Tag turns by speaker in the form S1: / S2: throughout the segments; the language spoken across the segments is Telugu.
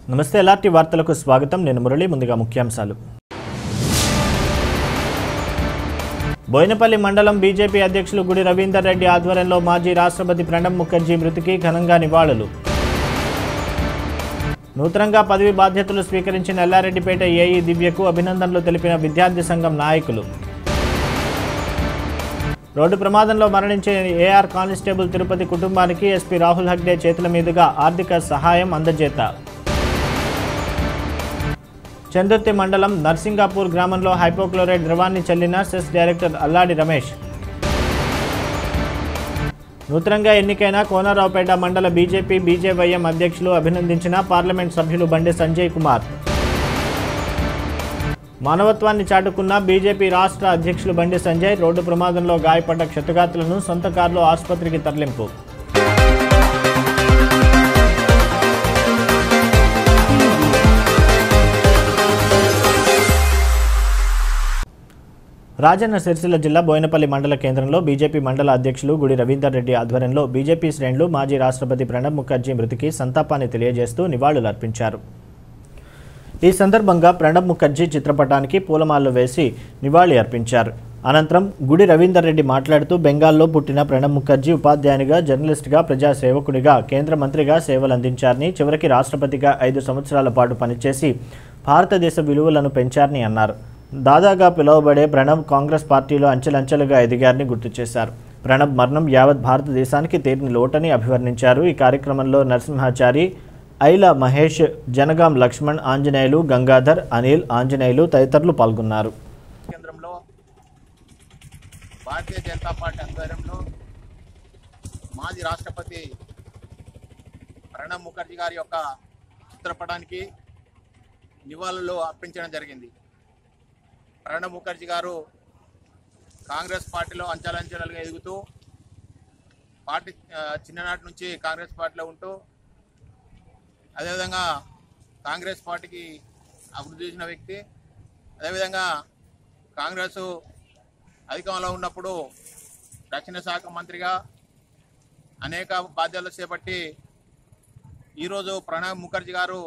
S1: నమస్తే ఎల్ఆర్టీ వార్తలకు స్వాగతం నేను మురళి ముందుగా ముఖ్యాంశాలు బోయినపల్లి మండలం బీజేపీ అధ్యక్షులు గుడి రవీందర్ రెడ్డి ఆధ్వర్యంలో మాజీ రాష్ట్రపతి ప్రణబ్ ముఖర్జీ మృతికి ఘనంగా నివాళులు నూతనంగా పదవి బాధ్యతలు స్వీకరించిన ఎల్లారెడ్డిపేట ఏఈ దివ్యకు అభినందనలు తెలిపిన విద్యార్థి సంఘం నాయకులు రోడ్డు ప్రమాదంలో మరణించిన ఏఆర్ కానిస్టేబుల్ తిరుపతి కుటుంబానికి ఎస్పీ రాహుల్ హగ్డే చేతుల మీదుగా ఆర్థిక సహాయం అందజేత చందుర్తి మండలం నర్సింగాపూర్ గ్రామంలో హైపోక్లోరైడ్ ద్రవాన్ని చల్లిన సెస్ డైరెక్టర్ అల్లాడి రమేష్ నూతనంగా ఎన్నికైన కోనరావుపేట మండల బీజేపీ బీజేవైఎం అధ్యక్షులు అభినందించిన పార్లమెంట్ సభ్యులు బండి సంజయ్ కుమార్ మానవత్వాన్ని చాటుకున్న బీజేపీ రాష్ట్ర అధ్యక్షులు బండి సంజయ్ రోడ్డు ప్రమాదంలో గాయపడ్డ క్షతగాత్రులను సొంత కారులో ఆసుపత్రికి తరలింపు రాజన్న సిరిసిల్ల జిల్లా బోయినపల్లి మండల కేంద్రంలో బీజేపీ మండల అధ్యక్షులు గుడి రవీందర్ రెడ్డి ఆధ్వర్యంలో బీజేపీ శ్రేణులు మాజీ రాష్ట్రపతి ప్రణబ్ ముఖర్జీ మృతికి సంతాపాన్ని తెలియజేస్తూ నివాళులర్పించారు ఈ సందర్భంగా ప్రణబ్ ముఖర్జీ చిత్రపటానికి పూలమాలలు వేసి నివాళి అర్పించారు అనంతరం గుడి రవీందర్ రెడ్డి మాట్లాడుతూ బెంగాల్లో పుట్టిన ప్రణబ్ ముఖర్జీ ఉపాధ్యాయునిగా జర్నలిస్టుగా ప్రజాసేవకుడిగా కేంద్ర మంత్రిగా సేవలు అందించారని చివరికి రాష్ట్రపతిగా ఐదు సంవత్సరాల పాటు పనిచేసి భారతదేశ విలువలను పెంచారని అన్నారు దాదాగా పిలువబడే ప్రణబ్ కాంగ్రెస్ పార్టీలో అంచెలంచెలుగా ఎదిగారని గుర్తు చేశారు ప్రణబ్ మరణం యావత్ భారతదేశానికి తీరిని లోటని అభివర్ణించారు ఈ కార్యక్రమంలో నరసింహాచారి ఐల మహేష్ జనగాం లక్ష్మణ్ ఆంజనేయులు గంగాధర్ అనిల్ ఆంజనేయులు తదితరులు పాల్గొన్నారు
S2: కేంద్రంలో భారతీయ జనతా పార్టీ ఆధ్వర్యంలో మాజీ రాష్ట్రపతి ప్రణబ్ ముఖర్జీ గారి యొక్క చిత్రపటానికి నివాళులు అర్పించడం జరిగింది ప్రణబ్ ముఖర్జీ గారు కాంగ్రెస్ పార్టీలో అంచెలంచెలుగా ఎదుగుతూ పార్టీ ఆ, చిన్ననాటి నుంచి కాంగ్రెస్ పార్టీలో ఉంటూ అదేవిధంగా కాంగ్రెస్ పార్టీకి అభివృద్ధి చేసిన వ్యక్తి అదేవిధంగా కాంగ్రెస్ అధికారంలో ఉన్నప్పుడు రక్షణ శాఖ మంత్రిగా అనేక బాధ్యతలు చేపట్టి ఈరోజు ప్రణబ్ ముఖర్జీ గారు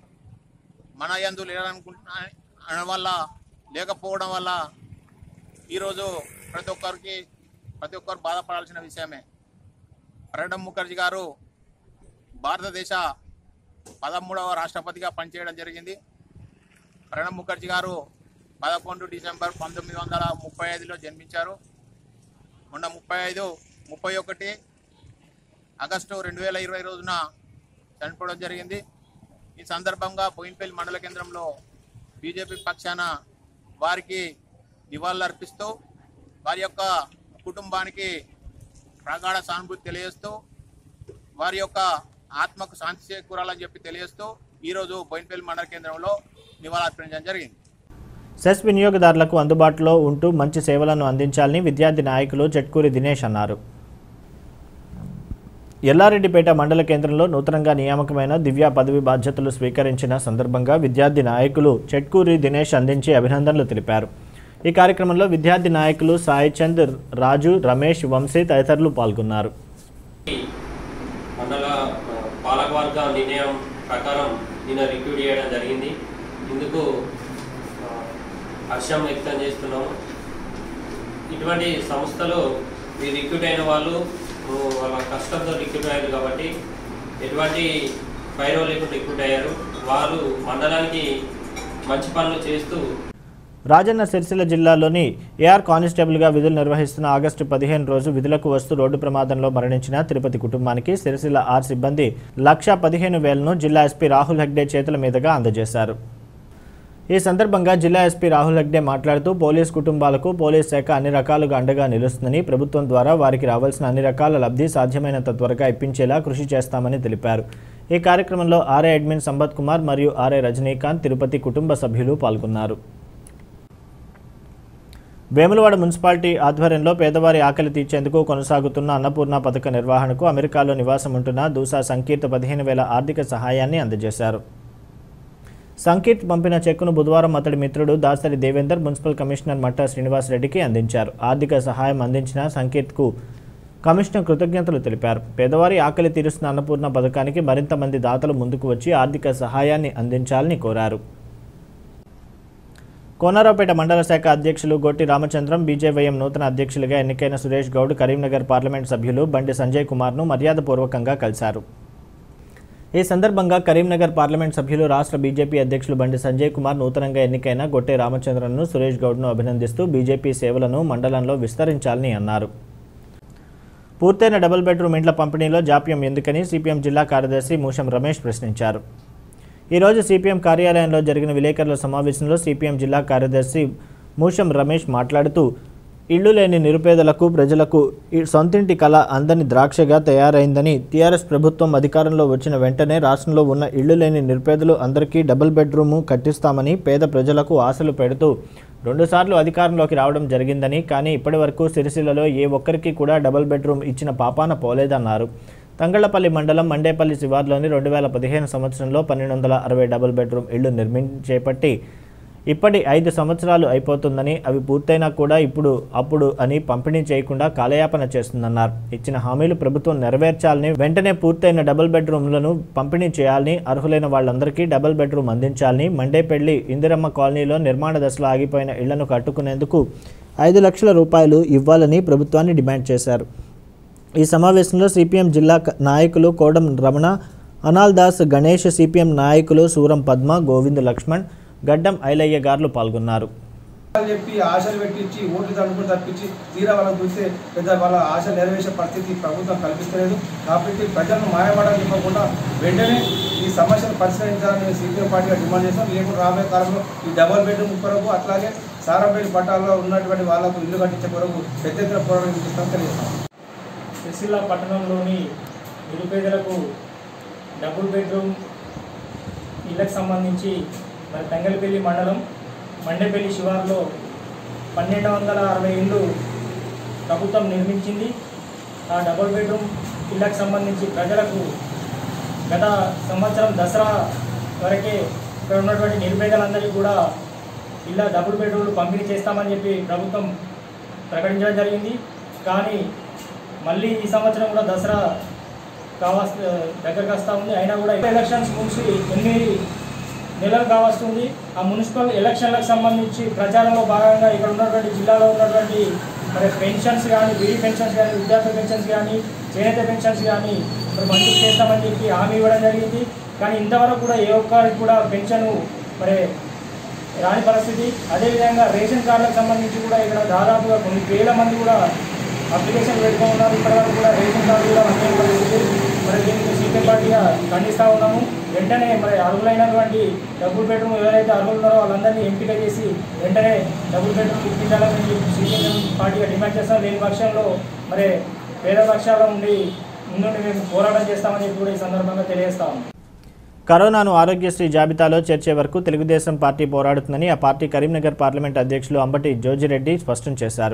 S2: మన యందు లేరనుకుంటున్నా అనడం వల్ల లేకపోవడం వల్ల ఈరోజు ప్రతి ఒక్కరికి ప్రతి ఒక్కరు బాధపడాల్సిన విషయమే ప్రణబ్ ముఖర్జీ గారు భారతదేశ పదమూడవ రాష్ట్రపతిగా పనిచేయడం జరిగింది ప్రణబ్ ముఖర్జీ గారు పదకొండు డిసెంబర్ పంతొమ్మిది వందల ముప్పై ఐదులో జన్మించారు మొన్న ముప్పై ఐదు ముప్పై ఒకటి ఆగస్టు రెండు వేల ఇరవై రోజున చనిపోవడం జరిగింది ఈ సందర్భంగా బోయిన్పల్లి మండల కేంద్రంలో బీజేపీ పక్షాన వారికి నివాళులు అర్పిస్తూ వారి యొక్క కుటుంబానికి ప్రగాఢ సానుభూతి తెలియజేస్తూ వారి యొక్క ఆత్మకు శాంతి చేకూరాలని చెప్పి తెలియజేస్తూ ఈరోజు బోయిన్పల్లి మండల కేంద్రంలో నివాళులర్పించడం జరిగింది
S1: సెస్ వినియోగదారులకు అందుబాటులో ఉంటూ మంచి సేవలను అందించాలని విద్యార్థి నాయకులు చెట్కూరి దినేష్ అన్నారు ఎల్లారెడ్డిపేట మండల కేంద్రంలో నూతనంగా నియామకమైన దివ్య పదవి బాధ్యతలు స్వీకరించిన సందర్భంగా విద్యార్థి నాయకులు చెట్కూరి దినేష్ అందించి అభినందనలు తెలిపారు ఈ కార్యక్రమంలో విద్యార్థి నాయకులు సాయి చంద్ రాజు రమేష్ వంశీ తదితరులు పాల్గొన్నారు
S3: మండల ఆ, పాలకవర్గ నిర్ణయం ప్రకారం నిన్న రిక్రూట్ చేయడం జరిగింది ఇందుకు ఆ, హర్షం వ్యక్తం చేస్తున్నాము ఇటువంటి సంస్థలో ఈ రిక్రూట్ అయిన వాళ్ళు ఆ, వాళ్ళ కష్టంతో రిక్రూట్ అయ్యారు కాబట్టి ఎటువంటి పైరో లేకుండా రిక్రూట్ అయ్యారు వారు మండలానికి మంచి పనులు చేస్తూ
S1: రాజన్న సిరిసిల్ల జిల్లాలోని ఏఆర్ కానిస్టేబుల్గా విధులు నిర్వహిస్తున్న ఆగస్టు పదిహేను రోజు విధులకు వస్తూ రోడ్డు ప్రమాదంలో మరణించిన తిరుపతి కుటుంబానికి సిరిసిల్ల ఆర్ సిబ్బంది లక్ష పదిహేను వేలను జిల్లా ఎస్పీ రాహుల్ హెగ్డే చేతుల మీదుగా అందజేశారు ఈ సందర్భంగా జిల్లా ఎస్పీ రాహుల్ హెగ్డే మాట్లాడుతూ పోలీస్ కుటుంబాలకు పోలీస్ శాఖ అన్ని రకాలుగా అండగా నిలుస్తుందని ప్రభుత్వం ద్వారా వారికి రావాల్సిన అన్ని రకాల లబ్ధి సాధ్యమైనంత త్వరగా ఇప్పించేలా కృషి చేస్తామని తెలిపారు ఈ కార్యక్రమంలో ఆర్ఐ అడ్మిన్ సంపత్ కుమార్ మరియు ఆర్ఐ రజనీకాంత్ తిరుపతి కుటుంబ సభ్యులు పాల్గొన్నారు వేములవాడ మున్సిపాలిటీ ఆధ్వర్యంలో పేదవారి ఆకలి తీర్చేందుకు కొనసాగుతున్న అన్నపూర్ణ పథక నిర్వహణకు అమెరికాలో నివాసం ఉంటున్న దూసా సంకీర్త పదిహేను వేల ఆర్థిక సహాయాన్ని అందజేశారు సంకీర్త్ పంపిన చెక్కును బుధవారం అతడి మిత్రుడు దాసరి దేవేందర్ మున్సిపల్ కమిషనర్ మట్టా శ్రీనివాస్ రెడ్డికి అందించారు ఆర్థిక సహాయం అందించిన సంకీర్త్కు కమిషనర్ కృతజ్ఞతలు తెలిపారు పేదవారి ఆకలి తీరుస్తున్న అన్నపూర్ణ పథకానికి మరింత మంది దాతలు ముందుకు వచ్చి ఆర్థిక సహాయాన్ని అందించాలని కోరారు కోనరావుపేట మండల శాఖ అధ్యక్షులు గొట్టి రామచంద్రం బీజేవైఎం నూతన అధ్యక్షులుగా ఎన్నికైన సురేష్ గౌడ్ కరీంనగర్ పార్లమెంట్ సభ్యులు బండి సంజయ్ కుమార్ను మర్యాదపూర్వకంగా కలిశారు ఈ సందర్భంగా కరీంనగర్ పార్లమెంట్ సభ్యులు రాష్ట్ర బీజేపీ అధ్యక్షులు బండి సంజయ్ కుమార్ నూతనంగా ఎన్నికైన గొట్టె రామచంద్రన్ను సురేష్ గౌడ్ను అభినందిస్తూ బీజేపీ సేవలను మండలంలో విస్తరించాలని అన్నారు పూర్తయిన డబుల్ బెడ్రూమ్ ఇండ్ల పంపిణీలో జాప్యం ఎందుకని సిపిఎం జిల్లా కార్యదర్శి మూషం రమేష్ ప్రశ్నించారు ఈరోజు సిపిఎం కార్యాలయంలో జరిగిన విలేకరుల సమావేశంలో సిపిఎం జిల్లా కార్యదర్శి మూషం రమేష్ మాట్లాడుతూ ఇళ్లు లేని నిరుపేదలకు ప్రజలకు ఈ సొంతింటి కళ అందని ద్రాక్షగా తయారైందని టీఆర్ఎస్ ప్రభుత్వం అధికారంలో వచ్చిన వెంటనే రాష్ట్రంలో ఉన్న ఇళ్లు లేని నిరుపేదలు అందరికీ డబుల్ బెడ్రూము కట్టిస్తామని పేద ప్రజలకు ఆశలు పెడుతూ రెండుసార్లు అధికారంలోకి రావడం జరిగిందని కానీ ఇప్పటివరకు సిరిసిల్లలో ఏ ఒక్కరికి కూడా డబుల్ బెడ్రూమ్ ఇచ్చిన పాపాన పోలేదన్నారు తంగళ్లపల్లి మండలం మండేపల్లి శివార్లోని రెండు వేల పదిహేను సంవత్సరంలో పన్నెండు వందల అరవై డబుల్ బెడ్రూమ్ ఇళ్లు నిర్మించి చేపట్టి ఇప్పటి ఐదు సంవత్సరాలు అయిపోతుందని అవి పూర్తయినా కూడా ఇప్పుడు అప్పుడు అని పంపిణీ చేయకుండా కాలయాపన చేస్తుందన్నారు ఇచ్చిన హామీలు ప్రభుత్వం నెరవేర్చాలని వెంటనే పూర్తయిన డబుల్ బెడ్రూమ్లను పంపిణీ చేయాలని అర్హులైన వాళ్ళందరికీ డబుల్ బెడ్రూమ్ అందించాలని మండేపల్లి ఇందిరమ్మ కాలనీలో నిర్మాణ దశలో ఆగిపోయిన ఇళ్లను కట్టుకునేందుకు ఐదు లక్షల రూపాయలు ఇవ్వాలని ప్రభుత్వాన్ని డిమాండ్ చేశారు ఈ సమావేశంలో సిపిఎం జిల్లా క- నాయకులు కోడం రమణ అనాల్ దాస్ గణేష్ సిపిఎం నాయకులు సూరం పద్మ గోవింద్ లక్ష్మణ్ గడ్డం ఐలయ్య గారులు పాల్గొన్నారు
S4: అని చెప్పి ఆశలు పెట్టించి ఓట్లు తడుపుని తప్పించి తీరా వాళ్ళని చూస్తే పెద్ద వాళ్ళ ఆశ నెరవేర్చే పరిస్థితి ప్రభుత్వం కల్పిస్తలేదు కాబట్టి ప్రజలను మాయమాడని చెప్పకుండా వెంటనే ఈ సమస్యను పరిష్కరించాలని సిపిఎం పార్టీగా డిమాండ్ చేస్తాం లేకుండా రాబోయే కాలంలో ఈ డబల్ బెడ్రూమ్ కొరకు అట్లాగే సారంపేట పట్టాల్లో ఉన్నటువంటి వాళ్ళకు ఇల్లు కట్టించే కొరకు పెద్ద ఎత్తున పోరాటం చేస్తాం తెలియజేస్తాం
S5: సిరిసిల్ల పట్టణంలోని నిరుపేదలకు డబుల్ బెడ్రూమ్ ఇళ్లకు సంబంధించి మరి తంగలపల్లి మండలం మండేపల్లి శివారులో పన్నెండు వందల అరవై ఇండ్లు ప్రభుత్వం నిర్మించింది ఆ డబుల్ బెడ్రూమ్ ఇళ్లకు సంబంధించి ప్రజలకు గత సంవత్సరం దసరా వరకే ఇక్కడ ఉన్నటువంటి నిరుపేదలందరికీ కూడా ఇళ్ళ డబుల్ బెడ్రూమ్లు పంపిణీ చేస్తామని చెప్పి ప్రభుత్వం ప్రకటించడం జరిగింది కానీ మళ్ళీ ఈ సంవత్సరం కూడా దసరా కావాల్సి దగ్గరకు వస్తూ ఉంది అయినా కూడా ఎలక్షన్స్ ముగిసి ఎనిమిది నెలలు కావస్తుంది ఆ మున్సిపల్ ఎలక్షన్లకు సంబంధించి ప్రచారంలో భాగంగా ఇక్కడ ఉన్నటువంటి జిల్లాలో ఉన్నటువంటి మరి పెన్షన్స్ కానీ బీడీ పెన్షన్స్ కానీ విద్యార్థి పెన్షన్స్ కానీ చేనేత పెన్షన్స్ కానీ మరి మంజూరు చేస్తామని చెప్పి హామీ ఇవ్వడం జరిగింది కానీ ఇంతవరకు కూడా ఏ ఒక్కరికి కూడా పెన్షన్ మరి రాని పరిస్థితి అదేవిధంగా రేషన్ కార్డులకు సంబంధించి కూడా ఇక్కడ దాదాపుగా కొన్ని వేల మంది కూడా అప్లికేషన్ పెట్టుకుని ఉన్నారు ఇప్పటివరకు కూడా రేషన్ కార్డు కూడా అందే పరిస్థితి మరి దీనికి సీపీ పార్టీగా ఖండిస్తూ ఉన్నాము వెంటనే మరి అర్హులైనటువంటి డబుల్ బెడ్రూమ్ ఎవరైతే అర్హులు ఉన్నారో వాళ్ళందరినీ ఎంపిక చేసి వెంటనే డబుల్ బెడ్రూమ్ ఇప్పించాలని సీపీఎం పార్టీగా డిమాండ్ చేస్తాం లేని పక్షంలో మరి పేద పక్షాల నుండి ముందుండి మేము పోరాటం చేస్తామని చెప్పి కూడా ఈ సందర్భంగా తెలియజేస్తాము
S1: కరోనాను ఆరోగ్యశ్రీ జాబితాలో చేర్చే వరకు తెలుగుదేశం పార్టీ పోరాడుతుందని ఆ పార్టీ కరీంనగర్ పార్లమెంట్ అధ్యక్షులు అంబటి జోజిరెడ్డి స్పష్టం చేశారు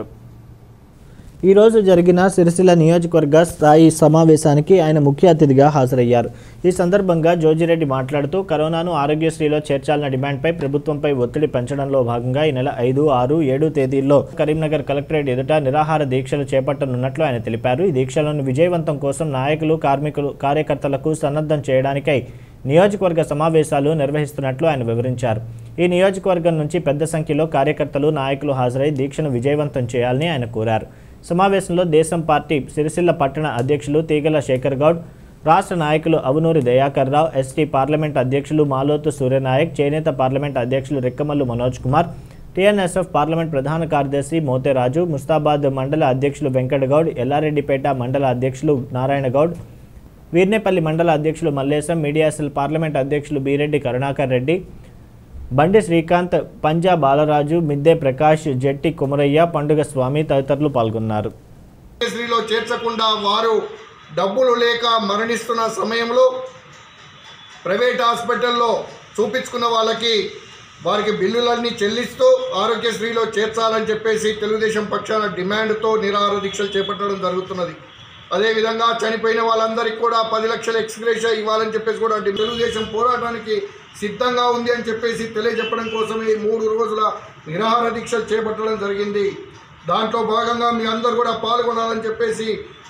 S1: ఈ రోజు జరిగిన సిరిసిల్ల నియోజకవర్గ స్థాయి సమావేశానికి ఆయన ముఖ్య అతిథిగా హాజరయ్యారు ఈ సందర్భంగా జోజిరెడ్డి మాట్లాడుతూ కరోనాను ఆరోగ్యశ్రీలో చేర్చాలన్న డిమాండ్పై ప్రభుత్వంపై ఒత్తిడి పెంచడంలో భాగంగా ఈ నెల ఐదు ఆరు ఏడు తేదీల్లో కరీంనగర్ కలెక్టరేట్ ఎదుట నిరాహార దీక్షలు చేపట్టనున్నట్లు ఆయన తెలిపారు ఈ దీక్షలను విజయవంతం కోసం నాయకులు కార్మికులు కార్యకర్తలకు సన్నద్ధం చేయడానికై నియోజకవర్గ సమావేశాలు నిర్వహిస్తున్నట్లు ఆయన వివరించారు ఈ నియోజకవర్గం నుంచి పెద్ద సంఖ్యలో కార్యకర్తలు నాయకులు హాజరై దీక్షను విజయవంతం చేయాలని ఆయన కోరారు సమావేశంలో దేశం పార్టీ సిరిసిల్ల పట్టణ అధ్యక్షులు తీగల శేఖర్ గౌడ్ రాష్ట్ర నాయకులు అవునూరి దయాకర్ రావు ఎస్టీ పార్లమెంట్ అధ్యక్షులు మాలోతు సూర్యనాయక్ చేనేత పార్లమెంట్ అధ్యక్షులు రెక్కమల్లు మనోజ్ కుమార్ టీఎన్ఎస్ఎఫ్ పార్లమెంట్ ప్రధాన కార్యదర్శి మోతేరాజు ముస్తాబాద్ మండల అధ్యక్షులు వెంకటగౌడ్ ఎల్లారెడ్డిపేట మండల అధ్యక్షులు నారాయణగౌడ్ వీర్నేపల్లి మండల అధ్యక్షులు మల్లేశం మీడియా సెల్ పార్లమెంట్ అధ్యక్షులు బీరెడ్డి కరుణాకర్ రెడ్డి బండి శ్రీకాంత్ పంజా బాలరాజు మిద్దె ప్రకాష్ జట్టి కుమరయ్య పండుగ స్వామి తదితరులు పాల్గొన్నారు
S6: ఆరోగ్యశ్రీలో చేర్చకుండా వారు డబ్బులు లేక మరణిస్తున్న సమయంలో ప్రైవేట్ హాస్పిటల్లో చూపించుకున్న వాళ్ళకి వారికి బిల్లులన్నీ చెల్లిస్తూ ఆరోగ్యశ్రీలో చేర్చాలని చెప్పేసి తెలుగుదేశం పక్షాన డిమాండ్తో నిరాహార దీక్షలు చేపట్టడం జరుగుతున్నది అదేవిధంగా చనిపోయిన వాళ్ళందరికీ కూడా పది లక్షల ఎక్స్గ్రేషియా ఇవ్వాలని చెప్పేసి కూడా డి- తెలుగుదేశం పోరాటానికి సిద్ధంగా ఉంది అని చెప్పేసి తెలియజెప్పడం కోసమే ఈ మూడు రోజుల నిరాహార దీక్షలు చేపట్టడం జరిగింది దాంట్లో భాగంగా మీ అందరు కూడా పాల్గొనాలని చెప్పేసి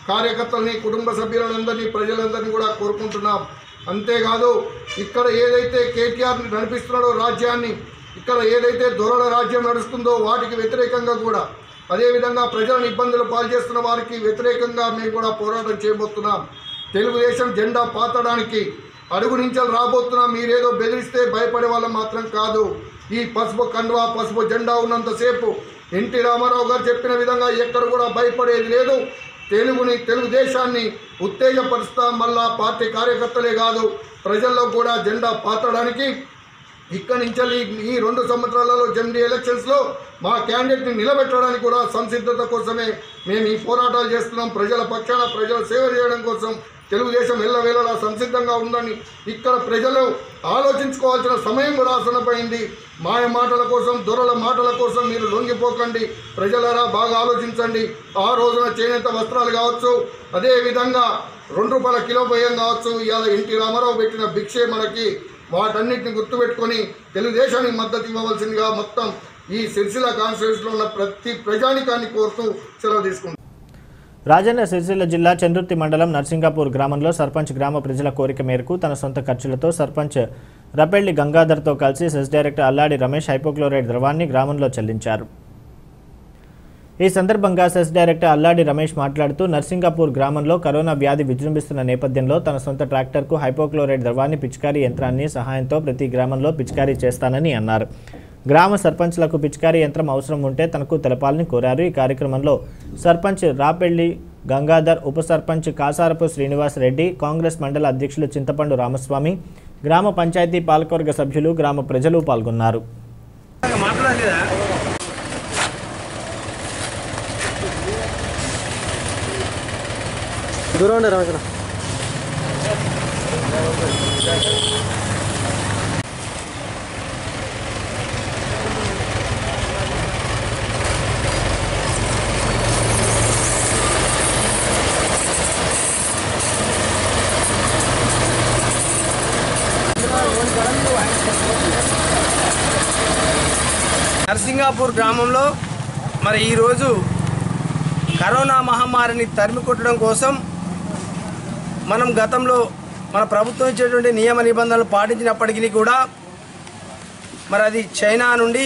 S6: కార్యకర్తల్ని కుటుంబ సభ్యులందరినీ ప్రజలందరినీ కూడా కోరుకుంటున్నాం అంతేకాదు ఇక్కడ ఏదైతే కేటీఆర్ నడిపిస్తున్నాడో రాజ్యాన్ని ఇక్కడ ఏదైతే దొరల రాజ్యం నడుస్తుందో వాటికి వ్యతిరేకంగా కూడా అదేవిధంగా ప్రజలను ఇబ్బందులు పాల్చేస్తున్న వారికి వ్యతిరేకంగా మేము కూడా పోరాటం చేయబోతున్నాం తెలుగుదేశం జెండా పాతడానికి అడుగు నుంచి రాబోతున్నాం మీరేదో బెదిరిస్తే భయపడే వాళ్ళం మాత్రం కాదు ఈ పసుపు కండువా పసుపు జెండా ఉన్నంతసేపు ఎన్టీ రామారావు గారు చెప్పిన విధంగా ఎక్కడ కూడా భయపడేది లేదు తెలుగుని తెలుగుదేశాన్ని ఉత్తేజపరుస్తాం మళ్ళా పార్టీ కార్యకర్తలే కాదు ప్రజల్లో కూడా జెండా పాతడానికి ఇక్కడి నుంచి ఈ- ఈ రెండు సంవత్సరాలలో జమిడి ఎలక్షన్స్లో మా క్యాండిడేట్ని నిలబెట్టడానికి కూడా సంసిద్ధత కోసమే మేము ఈ పోరాటాలు చేస్తున్నాం ప్రజల పక్షాన ప్రజల సేవ చేయడం కోసం తెలుగుదేశం ఎల్లవేళలా సంసిద్ధంగా ఉందని ఇక్కడ ప్రజలు ఆలోచించుకోవాల్సిన సమయం కూడా ఆసనపోయింది మాయ మాటల కోసం దొరల మాటల కోసం మీరు లొంగిపోకండి ప్రజలరా బాగా ఆలోచించండి ఆ రోజున చేనేత వస్త్రాలు కావచ్చు అదేవిధంగా రెండు రూపాయల కిలో బియ్యం కావచ్చు ఇవాళ ఎన్టీ రామారావు పెట్టిన భిక్షే మనకి వాటన్నిటిని గుర్తుపెట్టుకొని తెలుగుదేశానికి మద్దతు ఇవ్వవలసిందిగా మొత్తం ఈ సిరిసిల్ల కాన్స్టిట్యూన్సీలో ఉన్న ప్రతి ప్రజానికాన్ని కోరుతూ సెలవు తీసుకుంటాం
S1: రాజన్న సిరిసిల్ల జిల్లా చందుర్తి మండలం నర్సింగాపూర్ గ్రామంలో సర్పంచ్ గ్రామ ప్రజల కోరిక మేరకు తన సొంత ఖర్చులతో సర్పంచ్ రపెల్లి గంగాధర్తో కలిసి CESS director Alladi Ramesh hypochloride ద్రవాన్ని గ్రామంలో చెల్లించారు ఈ సందర్భంగా సెస్ డైరెక్టర్ అల్లాడి రమేష్ మాట్లాడుతూ నర్సింగాపూర్ గ్రామంలో కరోనా వ్యాధి విజృంభిస్తున్న నేపథ్యంలో తన సొంత ట్రాక్టర్కు హైపోక్లోరైడ్ ద్రవాన్ని పిచికారీ యంత్రాన్ని సహాయంతో ప్రతి గ్రామంలో పిచికారీ చేస్తానని అన్నారు గ్రామ సర్పంచ్లకు పిచికారీ యంత్రం అవసరం ఉంటే తనకు తెలపాలని కోరారు ఈ కార్యక్రమంలో సర్పంచ్ రాపెల్లి గంగాధర్ ఉప సర్పంచ్ కాసారపు శ్రీనివాస్ రెడ్డి కాంగ్రెస్ మండల అధ్యక్షులు చింతపండు రామస్వామి గ్రామ పంచాయతీ పాలకవర్గ సభ్యులు గ్రామ ప్రజలు పాల్గొన్నారు
S7: దూరం ఉండే రమేష్
S8: నర్సింగాపూర్ గ్రామంలో మరి ఈరోజు కరోనా మహమ్మారిని తరిమి కొట్టడం కోసం మనం గతంలో మన ప్రభుత్వం ఇచ్చేటువంటి నియమ నిబంధనలు పాటించినప్పటికీ కూడా మరి అది చైనా నుండి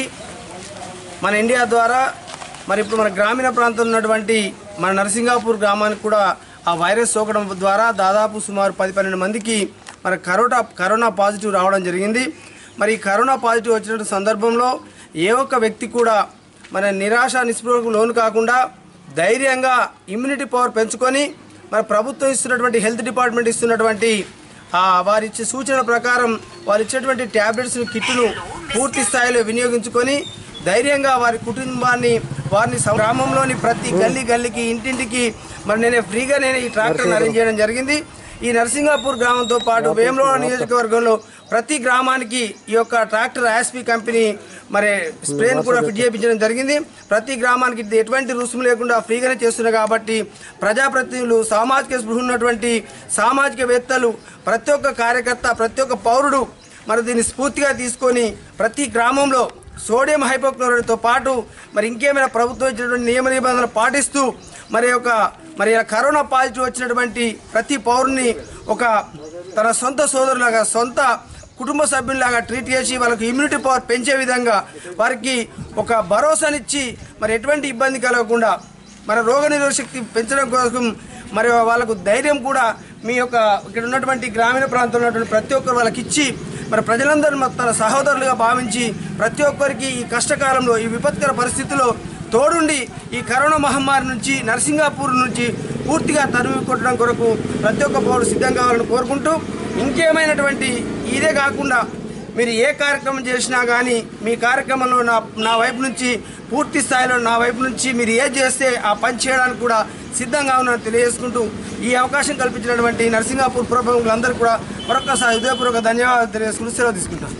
S8: మన ఇండియా ద్వారా మరి ఇప్పుడు మన గ్రామీణ ప్రాంతంలో ఉన్నటువంటి మన నరసింగాపూర్ గ్రామానికి కూడా ఆ వైరస్ సోకడం ద్వారా దాదాపు సుమారు పది పన్నెండు మందికి మరి కరోనా కరోనా పాజిటివ్ రావడం జరిగింది మరి ఈ కరోనా పాజిటివ్ వచ్చిన సందర్భంలో ఏ ఒక్క వ్యక్తి కూడా మన నిరాశ నిస్పృహకు లోను కాకుండా ధైర్యంగా ఇమ్యూనిటీ పవర్ పెంచుకొని మన ప్రభుత్వం ఇస్తున్నటువంటి హెల్త్ డిపార్ట్మెంట్ ఇస్తున్నటువంటి ఆ వారి ఇచ్చే సూచనల ప్రకారం వారు ఇచ్చేటువంటి ట్యాబ్లెట్స్ కిట్ను పూర్తి స్థాయిలో వినియోగించుకొని ధైర్యంగా వారి కుటుంబాన్ని వారిని స- గ్రామంలోని ప్రతి గల్లీ గల్లీకి ఇంటింటికి మరి నేను ఫ్రీగా నేను ఈ ట్రాక్టర్ని అరేంజ్ చేయడం జరిగింది ఈ నరసింగాపూర్ గ్రామంతో పాటు వేములవాడ నియోజకవర్గంలో ప్రతి గ్రామానికి ఈ యొక్క ట్రాక్టర్ యాస్పీ కంపెనీ మరి స్ప్రేను కూడా ఫిట్ చేయించడం జరిగింది ప్రతి గ్రామానికి ఇది ఎటువంటి రుసుము లేకుండా ఫ్రీగానే చేస్తున్నారు కాబట్టి ప్రజాప్రతినిధులు సామాజిక స్పృహ ఉన్నటువంటి సామాజికవేత్తలు ప్రతి ఒక్క కార్యకర్త ప్రతి ఒక్క పౌరుడు మరి దీన్ని స్ఫూర్తిగా తీసుకొని ప్రతి గ్రామంలో సోడియం హైపోక్లోరైడ్తో పాటు మరి ఇంకేమైనా ప్రభుత్వం ఇచ్చినటువంటి నియమ నిబంధనలు పాటిస్తూ మరి ఒక మరి ఇలా కరోనా పాజిటివ్ వచ్చినటువంటి ప్రతి పౌరుని ఒక తన సొంత సోదరులాగా సొంత కుటుంబ సభ్యుల్లాగా ట్రీట్ చేసి వాళ్ళకి ఇమ్యూనిటీ పవర్ పెంచే విధంగా వారికి ఒక భరోసానిచ్చి మరి ఎటువంటి ఇబ్బంది కలగకుండా మరి రోగనిరోధక శక్తి పెంచడం కోసం మరి వాళ్ళకు ధైర్యం కూడా మీ యొక్క ఇక్కడ ఉన్నటువంటి గ్రామీణ ప్రాంతంలో ఉన్నటువంటి ప్రతి ఒక్కరు వాళ్ళకి ఇచ్చి మరి ప్రజలందరూ మరి తన సహోదరులుగా భావించి ప్రతి ఒక్కరికి ఈ కష్టకాలంలో ఈ విపత్కర పరిస్థితిలో తోడుండి ఈ కరోనా మహమ్మారి నుంచి నరసింగాపూర్ నుంచి పూర్తిగా తరిమి కొట్టడం కొరకు ప్రతి ఒక్క పౌరుడు సిద్ధం కావాలని కోరుకుంటూ ఇంకేమైనటువంటి ఇదే కాకుండా మీరు ఏ కార్యక్రమం చేసినా కానీ మీ కార్యక్రమంలో నా నా వైపు నుంచి పూర్తి స్థాయిలో నా వైపు నుంచి మీరు ఏ చేస్తే ఆ పని చేయడానికి కూడా సిద్ధంగా ఉన్నానని తెలియజేసుకుంటూ ఈ అవకాశం కల్పించినటువంటి నరసింగాపూర్ పురప్రముఖులందరూ కూడా మరొకసారి హృదయపూర్వక ధన్యవాదాలు తెలియజేసుకుంటూ సెలవు తీసుకుంటాను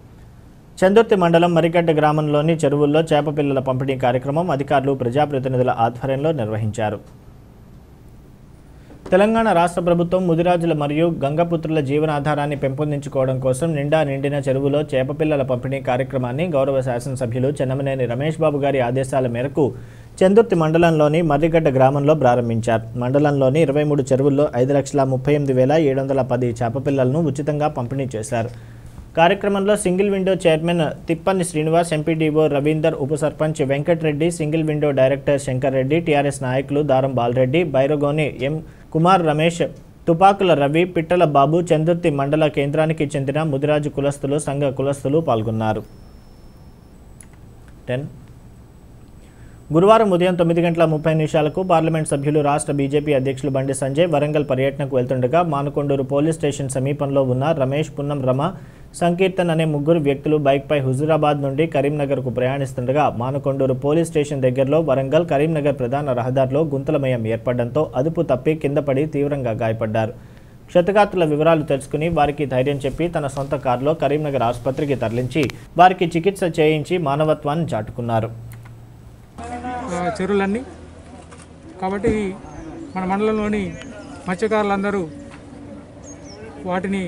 S1: చందుర్తి మండలం మరిగడ్డ గ్రామంలోని చెరువుల్లో చేప పిల్లల పంపిణీ కార్యక్రమం అధికారులు ప్రజాప్రతినిధుల ఆధ్వర్యంలో నిర్వహించారు తెలంగాణ రాష్ట్ర ప్రభుత్వం ముదిరాజుల మరియు గంగపుత్రుల జీవనాధారాన్ని పెంపొందించుకోవడం కోసం నిండా నిండిన చెరువులో చేపపిల్లల పంపిణీ కార్యక్రమాన్ని గౌరవ శాసనసభ్యులు చెన్నమనేని రమేష్ బాబు గారి ఆదేశాల మేరకు చందుర్తి మండలంలోని మర్రిగడ్డ గ్రామంలో ప్రారంభించారు మండలంలోని ఇరవై మూడు చెరువుల్లో ఐదు లక్షల ముప్పై ఎనిమిది వేల ఏడు వందల పది చేపపిల్లలను ఉచితంగా పంపిణీ చేశారు కార్యక్రమంలో single window chairman Tippanni Srinivas MPDO Ravinder ఉప sarpanch Venkatareddy single window director Shankar Reddy TRS నాయకులు దారం బాలరెడ్డి బైరగోని ఎం కుమార్ రమేష్ తుపాకుల రవి పిట్టల బాబు చందుర్తి మండల కేంద్రానికి చెందిన ముదిరాజు కులస్తులు సంఘ కులస్తులు పాల్గొన్నారు టెన్ గురువారం ఉదయం తొమ్మిది గంటల ముప్పై నిమిషాలకు పార్లమెంట్ సభ్యులు రాష్ట్ర బీజేపీ అధ్యక్షులు బండి సంజయ్ వరంగల్ పర్యటనకు వెళ్తుండగా మానుకొండూరు పోలీస్ స్టేషన్ సమీపంలో ఉన్న రమేష్ పున్నం రమ సంకీర్తన్ అనే ముగ్గురు వ్యక్తులు బైక్పై హుజూరాబాద్ నుండి కరీంనగర్కు ప్రయాణిస్తుండగా మానుకొండూరు పోలీస్ స్టేషన్ దగ్గరలో వరంగల్ కరీంనగర్ ప్రధాన రహదారిలో గుంతలమయం ఏర్పడడంతో అదుపు తప్పి కింద పడి తీవ్రంగా గాయపడ్డారు క్షతగాత్రుల వివరాలు తెలుసుకుని వారికి ధైర్యం చెప్పి తన సొంత కారులో కరీంనగర్ ఆసుపత్రికి తరలించి వారికి చికిత్స చేయించి మానవత్వాన్ని చాటుకున్నారు
S7: ఆ, చెరువులన్నీ కాబట్టి మన మండలంలోని మత్స్యకారులందరూ వాటిని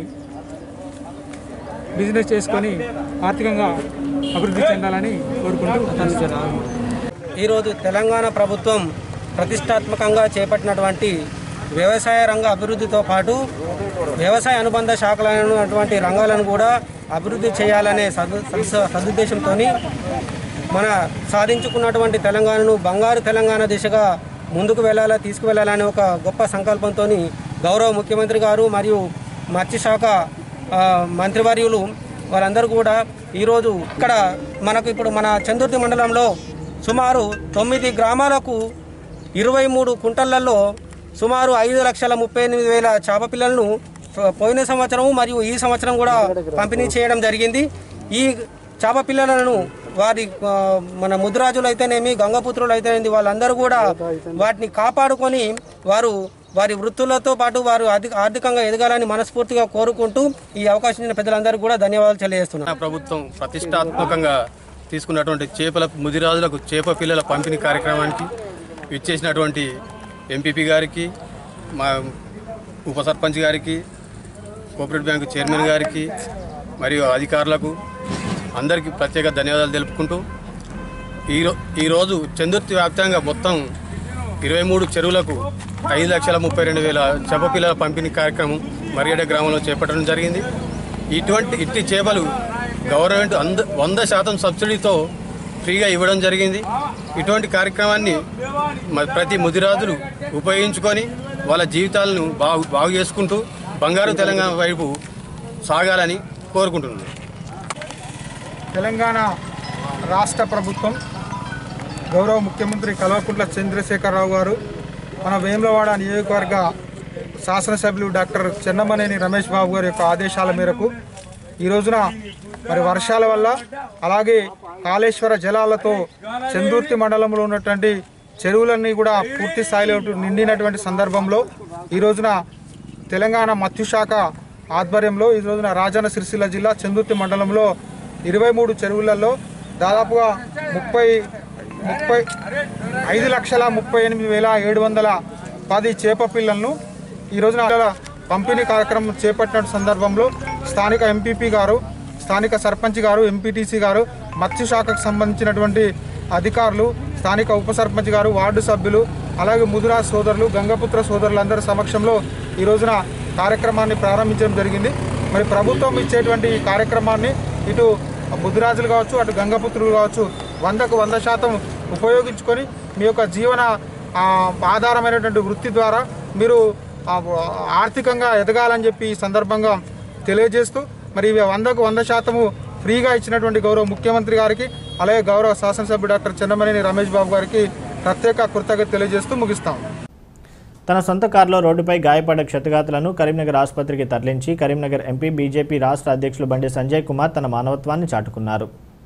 S7: బిజినెస్ చేసుకొని ఆర్థికంగా అభివృద్ధి చెందాలని కోరుకుంటూ తనుచున్నాను
S8: ఈరోజు తెలంగాణ ప్రభుత్వం ప్రతిష్టాత్మకంగా చేపట్టినటువంటి వ్యవసాయ రంగ అభివృద్ధితో పాటు వ్యవసాయ అనుబంధ శాఖలైనటువంటి రంగాలను కూడా అభివృద్ధి చేయాలనే సదు సదు- సదుద్దేశంతో మన సాధించుకున్నటువంటి తెలంగాణను బంగారు తెలంగాణ దిశగా ముందుకు వెళ్ళాలా తీసుకువెళ్ళాలనే ఒక గొప్ప సంకల్పంతో గౌరవ ముఖ్యమంత్రి గారు మరియు మత్స్యశాఖ ఆ, మంత్రివర్యులు వారందరూ కూడా ఈరోజు ఇక్కడ మనకు ఇప్పుడు మన చందుర్తి మండలంలో సుమారు తొమ్మిది గ్రామాలకు ఇరవై మూడు కుంటళ్లలో సుమారు ఐదు లక్షల ముప్పై ఎనిమిది వేల చేప పిల్లలను ప- పోయిన సంవత్సరం మరియు ఈ సంవత్సరం కూడా పంపిణీ చేయడం జరిగింది ఈ చేప పిల్లలను వారి ఆ, మన ముద్రాజులు అయితేనేమి గంగపుత్రులు అయితేనేమి వాళ్ళందరూ కూడా వాటిని కాపాడుకొని వారు వారి వృత్తులతో పాటు వారు ఆర్థిక ఆర్థికంగా ఎదగాలని మనస్ఫూర్తిగా కోరుకుంటూ ఈ అవకాశం ఇచ్చిన పెద్దలందరికీ కూడా ధన్యవాదాలు తెలియజేస్తున్నాను
S9: తెలంగాణ ప్రభుత్వం ప్రతిష్టాత్మకంగా తీసుకున్నటువంటి చేపల ముదిరాజులకు చేప పిల్లల పంపిణీ కార్యక్రమానికి ఇచ్చేసినటువంటి ఎంపీపీ గారికి మా ఉప సర్పంచ్ గారికి కోఆపరేటివ్ బ్యాంకు చైర్మన్ గారికి మరియు అధికారులకు అందరికీ ప్రత్యేక ధన్యవాదాలు తెలుపుకుంటూ ఈరో ఈరోజు చందుర్తి వ్యాప్తంగా మొత్తం ఇరవై మూడు చెరువులకు ఐదు లక్షల ముప్పై రెండు వేల చేప పిల్లల పంపిణీ కార్యక్రమం మరియడ గ్రామంలో చేపట్టడం జరిగింది ఇటువంటి ఇట్టి చేపలు గవర్నమెంట్ అంద వంద శాతం సబ్సిడీతో ఫ్రీగా ఇవ్వడం జరిగింది ఇటువంటి కార్యక్రమాన్ని మ- ప్రతి ముదిరాజులు ఉపయోగించుకొని వాళ్ళ జీవితాలను బాగు బాగు చేసుకుంటూ బంగారు తెలంగాణ వైపు సాగాలని కోరుకుంటున్నాను
S7: తెలంగాణ రాష్ట్ర ప్రభుత్వం గౌరవ ముఖ్యమంత్రి కల్వకుంట్ల చంద్రశేఖరరావు గారు మన వేములవాడ నియోజకవర్గ శాసనసభ్యులు డాక్టర్ చెన్నమనేని రమేష్ బాబు గారి యొక్క ఆదేశాల మేరకు ఈ రోజున మరి వర్షాల వల్ల అలాగే కాళేశ్వర జలాలతో చందుర్తి మండలంలో ఉన్నటువంటి చెరువులన్నీ కూడా పూర్తి స్థాయిలో నిండినటువంటి సందర్భంలో ఈ రోజున తెలంగాణ మత్స్యశాఖ ఆధ్వర్యంలో ఈ రోజున రాజన్న సిరిసిల్ల జిల్లా చందుర్తి మండలంలో ఇరవై మూడు చెరువులలో దాదాపుగా ముప్పై ముప్పై ఐదు లక్షల ముప్పై ఎనిమిది వేల ఏడు వందల పది చేప పిల్లలను ఈ రోజున పంపిణీ కార్యక్రమం చేపట్టిన సందర్భంలో స్థానిక ఎంపీపీ గారు స్థానిక సర్పంచ్ గారు ఎంపీటీసీ గారు మత్స్యశాఖకు సంబంధించినటువంటి అధికారులు స్థానిక ఉప సర్పంచ్ గారు వార్డు సభ్యులు అలాగే ముదురా సోదరులు గంగపుత్ర సోదరులందరి సమక్షంలో ఈ రోజున కార్యక్రమాన్ని ప్రారంభించడం జరిగింది మరి ప్రభుత్వం ఇచ్చేటువంటి ఈ కార్యక్రమాన్ని ఇటు బుద్ధిరాజులు కావచ్చు అటు గంగపుత్రులు కావచ్చు వందకు వంద శాతం ఉపయోగించుకొని మీ యొక్క జీవన ఆ, ఆధారమైనటువంటి వృత్తి ద్వారా మీరు ఆ, ఆర్థికంగా ఎదగాలని చెప్పి ఈ సందర్భంగా తెలియజేస్తూ మరి ఇవి వందకు వంద శాతము ఫ్రీగా ఇచ్చినటువంటి గౌరవ ముఖ్యమంత్రి గారికి అలాగే గౌరవ శాసనసభ్యుడు డాక్టర్ చెన్నమనేని రమేష్ బాబు గారికి ప్రత్యేక కృతజ్ఞత తెలియజేస్తూ ముగిస్తాం
S1: తన సొంత కారులో రోడ్డుపై గాయపడ్డ క్షతగాతులను కరీంనగర్ ఆసుపత్రికి తరలించి కరీంనగర్ ఎంపీ బీజేపీ రాష్ట్ర అధ్యక్షులు బండి సంజయ్ కుమార్ తన మానవత్వాన్ని చాటుకున్నారు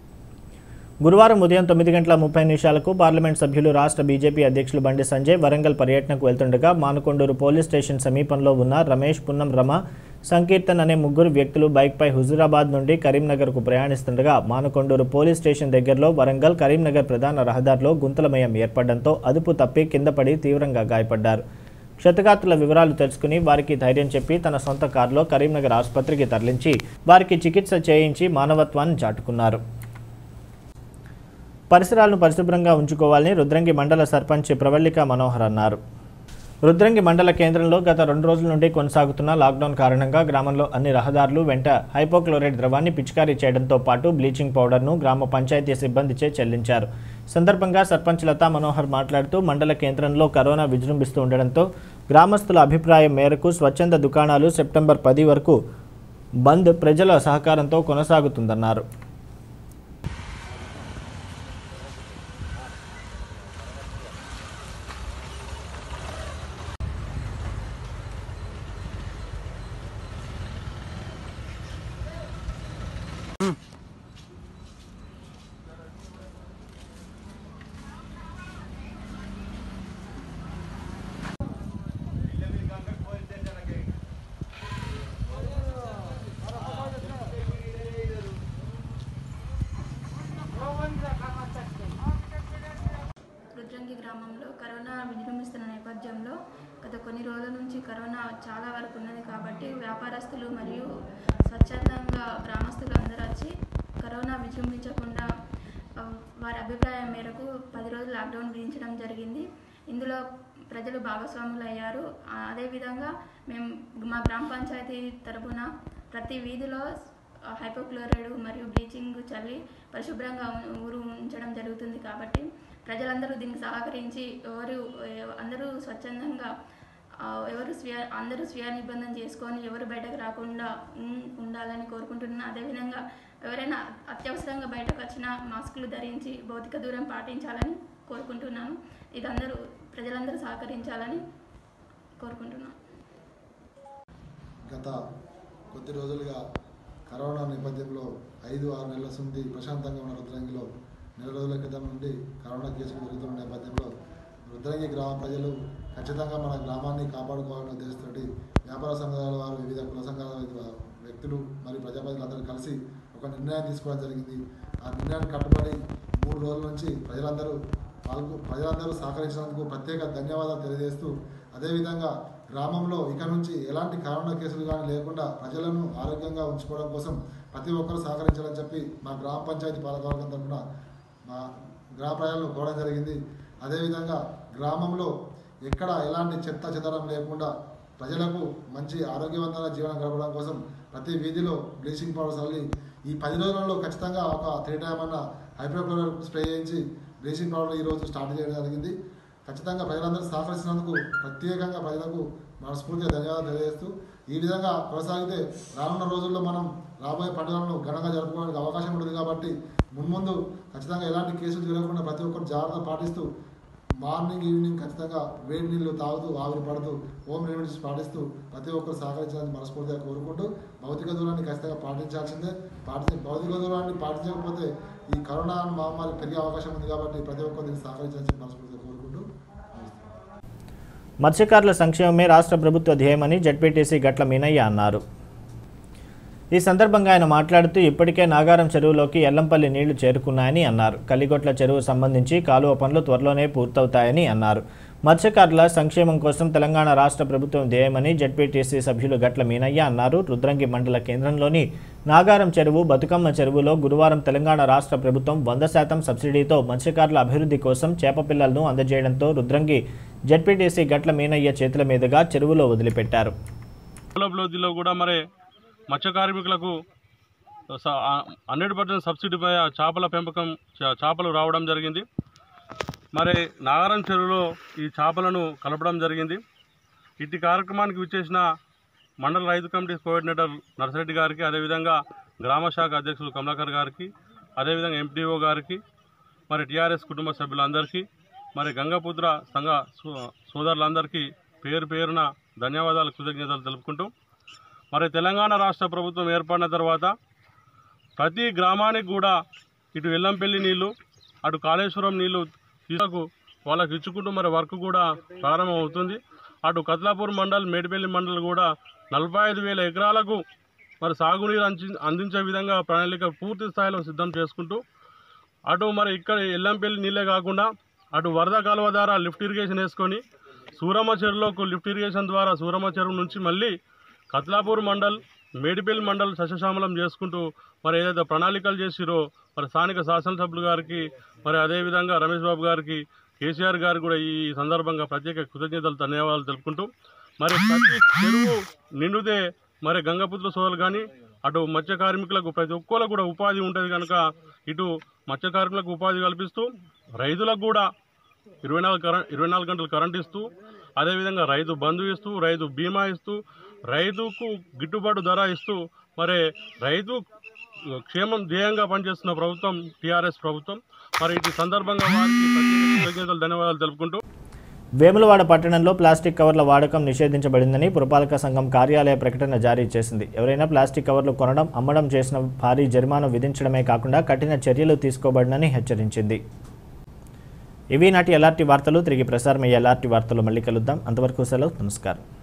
S1: గురువారం ఉదయం తొమ్మిది గంటల ముప్పై నిమిషాలకు పార్లమెంట్ సభ్యులు రాష్ట్ర బీజేపీ అధ్యక్షులు బండి సంజయ్ వరంగల్ పర్యటనకు వెళ్తుండగా మానుకొండూరు పోలీస్ స్టేషన్ సమీపంలో ఉన్న రమేష్ పున్నం రమ సంకీర్తన్ అనే ముగ్గురు వ్యక్తులు బైక్పై హుజూరాబాద్ నుండి కరీంనగర్కు ప్రయాణిస్తుండగా మానుకొండూరు పోలీస్ స్టేషన్ దగ్గరలో వరంగల్ కరీంనగర్ ప్రధాన రహదారిలో గుంతలమయం ఏర్పడడంతో అదుపు తప్పి కింద పడి తీవ్రంగా గాయపడ్డారు క్షతగాత్రుల వివరాలు తెలుసుకుని వారికి ధైర్యం చెప్పి తన సొంత కారులో కరీంనగర్ ఆసుపత్రికి తరలించి వారికి చికిత్స చేయించి మానవత్వాన్ని చాటుకున్నారు పరిసరాలను పరిశుభ్రంగా ఉంచుకోవాలని రుద్రంగి మండల సర్పంచ్ ప్రవళిక మనోహర్ అన్నారు రుద్రంగి మండల కేంద్రంలో గత రెండు రోజుల నుండి కొనసాగుతున్న లాక్డౌన్ కారణంగా గ్రామంలో అన్ని రహదారులు వెంట హైపోక్లోరైడ్ ద్రవాన్ని పిచికారీ చేయడంతో పాటు బ్లీచింగ్ పౌడర్ను గ్రామ పంచాయతీ సిబ్బందిచే చెల్లించారు సందర్భంగా సర్పంచ్ లతా మనోహర్ మాట్లాడుతూ మండల కేంద్రంలో కరోనా విజృంభిస్తూ ఉండడంతో గ్రామస్తుల అభిప్రాయం మేరకు స్వచ్ఛంద దుకాణాలు సెప్టెంబర్ పది వరకు బంద్ ప్రజల సహకారంతో కొనసాగుతుందన్నారు
S10: రుద్రంగి గ్రామంలో కరోనా విజృంభిస్తున్న నేపథ్యంలో గత కొన్ని రోజుల నుంచి కరోనా చాలా వరకు ఉన్నది కాబట్టి వ్యాపారస్తులు మరియు స్వచ్ఛందంగా గ్రామస్తులు అందరూ వచ్చి కరోనా విజృంభించకుండా ఆ, వారి అభిప్రాయం మేరకు పది రోజులు లాక్డౌన్ విధించడం జరిగింది ఇందులో ప్రజలు భాగస్వాములు అయ్యారు ఆ, అదేవిధంగా మేము మా గ్రామ పంచాయతీ తరపున ప్రతి వీధిలో హైపోక్లోరైడ్ మరియు బ్లీచింగ్ చల్లి పరిశుభ్రంగా ఉ- ఊరు ఉంచడం జరుగుతుంది కాబట్టి ప్రజలందరూ దీనికి సహకరించి ఎవరు ఎవ- అందరూ స్వచ్ఛందంగా ఆ, ఎవరు స్వీయ అందరూ స్వీయ నిబంధన చేసుకొని ఎవరు బయటకు రాకుండా ఉం- ఉండాలని కోరుకుంటున్నాను అదేవిధంగా ఎవరైనా అత్యవసరంగా బయటకు వచ్చినా మాస్కులు ధరించి భౌతిక దూరం పాటించాలని కోరుకుంటున్నాను ఇదందరూ ప్రజలందరూ సహకరించాలని కోరుకుంటున్నాను
S11: గత కొద్ది రోజులుగా కరోనా నేపథ్యంలో ఐదు ఆరు నెలల నుండి ప్రశాంతంగా ఉన్న రుద్రంగిలో నెల రోజుల క్రితం నుండి కరోనా కేసులు పెరుగుతున్న నేపథ్యంలో రుద్రంగి గ్రామ ప్రజలు ఖచ్చితంగా మన గ్రామాన్ని కాపాడుకోవాలనే ఉద్దేశంతో వ్యాపార సంఘాల వారు వివిధ కుల సంఘాల వా- వ్యక్తులు మరియు ప్రజాప్రతినిధులందరూ కలిసి ఒక నిర్ణయం తీసుకోవడం జరిగింది ఆ నిర్ణయాన్ని కట్టుబడి మూడు రోజుల నుంచి ప్రజలందరూ పాల్గొ ప్రజలందరూ సహకరించినందుకు ప్రత్యేక ధన్యవాదాలు తెలియజేస్తూ అదేవిధంగా గ్రామంలో ఇక నుంచి ఎలాంటి కరోనా కేసులు కానీ లేకుండా ప్రజలను ఆరోగ్యంగా ఉంచుకోవడం కోసం ప్రతి ఒక్కరూ సహకరించాలని చెప్పి మా గ్రామ పంచాయతీ పాలకవర్గం తరఫున మా గ్రామ ప్రజలను కోరడం జరిగింది అదేవిధంగా గ్రామంలో ఎక్కడ ఎలాంటి చెత్త చెదరం లేకుండా ప్రజలకు మంచి ఆరోగ్యవంతమైన జీవనం గడపడం కోసం ప్రతి వీధిలో బ్లీచింగ్ పౌడర్ చల్లి ఈ పది రోజులలో ఖచ్చితంగా ఒక త్రీ టైమ్ అన్న హైడ్రోక్లోరైడ్ స్ప్రే చేయించి బ్లీచింగ్ పౌడర్ ఈరోజు స్టార్ట్ చేయడం జరిగింది ఖచ్చితంగా ప్రజలందరూ సహకరిస్తున్నందుకు ప్రత్యేకంగా ప్రజలకు మనస్ఫూర్తిగా ధన్యవాదాలు తెలియజేస్తూ ఈ విధంగా కొనసాగితే రానున్న రోజుల్లో మనం రాబోయే పండుగలను ఘనంగా జరుపుకోవడానికి అవకాశం ఉంటుంది కాబట్టి మున్ముందు ఖచ్చితంగా ఎలాంటి కేసులు జరగకుండా ప్రతి ఒక్కరు జాగ్రత్త పాటిస్తూ మార్నింగ్ ఈవినింగ్ ఖచ్చితంగా వేడి నీళ్లు తాగుతూ ఆవిరి పడుతూ హోమ్ రెమెడీస్ పాటిస్తూ ప్రతి ఒక్కరు సహకరించాలని మనస్ఫూర్తిగా కోరుకుంటూ భౌతిక దూరాన్ని ఖచ్చితంగా పాటించాల్సిందే పాటి భౌతిక దూరాన్ని పాటించకపోతే ఈ కరోనా మహమ్మారి పెరిగే అవకాశం ఉంది కాబట్టి ప్రతి ఒక్కరు దీన్ని సహకరించాలని మనస్ఫూర్తిగా కోరుకుంటూ
S1: మత్స్యకారుల సంక్షేమమే రాష్ట్ర ప్రభుత్వ ధ్యేయమని జడ్పీటీసీ గట్ల మీనయ్య అన్నారు ఈ సందర్భంగా ఆయన మాట్లాడుతూ ఇప్పటికే నాగారం చెరువులోకి ఎల్లంపల్లి నీళ్లు చేరుకున్నాయని అన్నారు కలిగొట్ల చెరువు సంబంధించి కాలువ పనులు త్వరలోనే పూర్తవుతాయని అన్నారు మత్స్యకారుల సంక్షేమం కోసం తెలంగాణ రాష్ట్ర ప్రభుత్వం ధ్యేయమని జడ్పీటీసీ సభ్యులు గట్ల మీనయ్య అన్నారు రుద్రంగి మండల కేంద్రంలోని నాగారం చెరువు బతుకమ్మ చెరువులో గురువారం తెలంగాణ రాష్ట్ర ప్రభుత్వం వంద శాతం సబ్సిడీతో మత్స్యకారుల అభివృద్ధి కోసం చేప పిల్లలను అందజేయడంతో రుద్రంగి జడ్పీటీసీ గట్ల మీనయ్య చేతుల మీదుగా చెరువులో వదిలిపెట్టారు
S12: అభివృద్ధిలో కూడా మరి మత్స్య కార్మికులకు హండ్రెడ్ పర్సెంట్ సబ్సిడీపై ఆ చేపల పెంపకం చా- చేపలు రావడం జరిగింది మరి నాగారం చెరువులో ఈ చేపలను కలపడం జరిగింది ఇట్టి కార్యక్రమానికి విచ్చేసిన మండల రైతు కమిటీ కోఆర్డినేటర్ నర్సిరెడ్డి గారికి అదేవిధంగా గ్రామ శాఖ అధ్యక్షులు కమలాకర్ గారికి అదేవిధంగా ఎంపీఓ గారికి మరి టీఆర్ఎస్ కుటుంబ సభ్యులందరికీ మరి గంగాపుత్ర సంఘ సో- సోదరులందరికీ పేరు పేరున ధన్యవాదాలు కృతజ్ఞతలు తెలుపుకుంటూ మరి తెలంగాణ రాష్ట్ర ప్రభుత్వం ఏర్పడిన తర్వాత ప్రతి గ్రామానికి కూడా ఇటు వెల్లంపల్లి నీళ్లు అటు కాళేశ్వరం నీళ్లు తీసుకు వాళ్ళకి ఇచ్చుకుంటూ మరి వర్క్ కూడా ప్రారంభం అవుతుంది అటు కత్లాపూర్ మండల్ మేడిపల్లి మండల్ కూడా నలభై ఐదు వేల ఎకరాలకు మరి సాగునీరు అంచి అందించే విధంగా ప్రణాళిక పూర్తి స్థాయిలో సిద్ధం చేసుకుంటూ అటు మరి ఇక్కడ ఎల్లంపల్లి నీళ్ళే కాకుండా అటు వరద కాలువ ద్వారా లిఫ్ట్ ఇరిగేషన్ వేసుకొని సూరమ్మ చెరువులోకి లిఫ్ట్ ఇరిగేషన్ ద్వారా సూరమ్మ చెరువు నుంచి మళ్ళీ కత్లాపూర్ మండల్ మేడిపల్లి మండలం సస్యశ్యామలం చేసుకుంటూ మరి ఏదైతే ప్రణాళికలు చేసిరో మరి స్థానిక శాసనసభ్యులు గారికి మరి అదేవిధంగా రమేష్ బాబు గారికి కేసీఆర్ గారు కూడా ఈ సందర్భంగా ప్రత్యేక కృతజ్ఞతలు ధన్యవాదాలు తెలుపుకుంటూ మరి ప్రతి చెరువు నిండుదే మరి గంగపుత్ర సోదరులు కానీ అటు మత్స్య కార్మికులకు ప్రతి ఒక్కరు కూడా ఉపాధి ఉంటుంది కనుక ఇటు మత్స్య కార్మికులకు ఉపాధి కల్పిస్తూ రైతులకు కూడా ఇరవై నాలుగు కరెంట్ ఇరవై నాలుగు గంటలు కరెంట్ ఇస్తూ అదేవిధంగా రైతు బంధు ఇస్తూ రైతు బీమా ఇస్తూ రైతుకు గిట్టుబాటు ధర ఇస్తూ మరి రైతు క్షేమం ధ్యేయంగా పనిచేస్తున్న ప్రభుత్వం టీఆర్ఎస్ ప్రభుత్వం మరి ఇటు సందర్భంగా వారికి ప్రత్యేక కృతజ్ఞతలు ధన్యవాదాలు తెలుపుకుంటూ
S1: వేములవాడ పట్టణంలో ప్లాస్టిక్ కవర్ల వాడకం నిషేధించబడిందని పురపాలక సంఘం కార్యాలయ ప్రకటన జారీ చేసింది ఎవరైనా ప్లాస్టిక్ కవర్లు కొనడం అమ్మడం చేసిన భారీ జరిమానా విధించడమే కాకుండా కఠిన చర్యలు తీసుకోబడినని హెచ్చరించింది ఇవి నాటి ఎల్ఆర్టీ వార్తలు తిరిగి ప్రసారమయ్యే ఎల్ఆర్టీ వార్తలు మళ్ళీ కలుద్దాం అంతవరకు సెలవు నమస్కారం